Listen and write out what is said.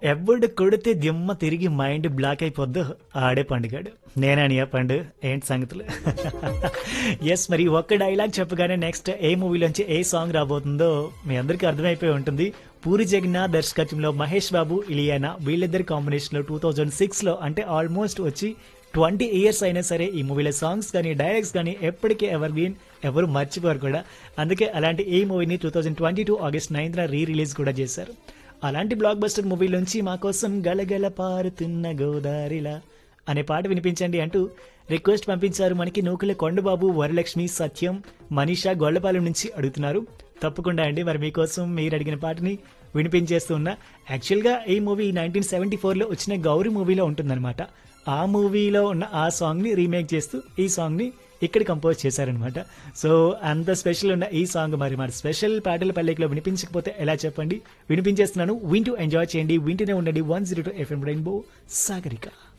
ఎవడు కొడితే దిమ్మ తిరిగి మైండ్ బ్లాక్ అయిపోద్దు ఆడే పండుగాడు నేననియా పండు ఏంటి సంగతులు ఎస్ మరి ఒక్క డైలాగ్ చెప్పగానే నెక్స్ట్ ఏ మూవీలోంచి ఏ సాంగ్ రాబోతుందో మీ అందరికీ అర్థమైపోయి ఉంటుంది పూరి జగన్నాథ్ దర్శకత్వంలో మహేష్ బాబు ఇలియానా వీళ్ళిద్దరి కాంబినేషన్లో టూ థౌజండ్ సిక్స్లో అంటే ఆల్మోస్ట్ వచ్చి ట్వంటీ ఇయర్స్ అయినా సరే ఈ మూవీలో సాంగ్స్ కానీ డైలాగ్స్ కానీ ఎప్పటికీ ఎవర్ బీన్ ఎవరు మర్చిపోరు కూడా అందుకే అలాంటి ఈ మూవీని two thousand twenty two August నైన్త్న రీ రిలీజ్ కూడా చేశారు అలాంటి బ్లాక్ బస్టర్ మూవీలోంచి మా కోసం గలగల పారుతున్న గోదారిలా అనే పాట వినిపించండి అంటూ రిక్వెస్ట్ పంపించారు మనకి నూకుల కొండబాబు వరలక్ష్మి సత్యం మనీషా గొల్లపాలెం నుంచి అడుగుతున్నారు తప్పకుండా అండి మరి మీకోసం మీరు అడిగిన పాటని వినిపించేస్తూ ఉన్నా యాక్చువల్గా ఈ మూవీ నైన్టీన్ సెవెంటీ ఫోర్లో వచ్చిన గౌరీ మూవీలో ఉంటుందన్నమాట ఆ మూవీలో ఉన్న ఆ సాంగ్ని రీమేక్ చేస్తూ ఈ సాంగ్ని ఇక్కడ కంపోజ్ చేశారనమాట సో అంత స్పెషల్ ఉన్న ఈ సాంగ్ మరి మరి స్పెషల్ పాటల పల్లెకిలో వినిపించకపోతే ఎలా చెప్పండి వినిపించేస్తున్నాను వింటూ ఎంజాయ్ చేయండి వింటూనే ఉండండి one zero two FM rainbow Sagarika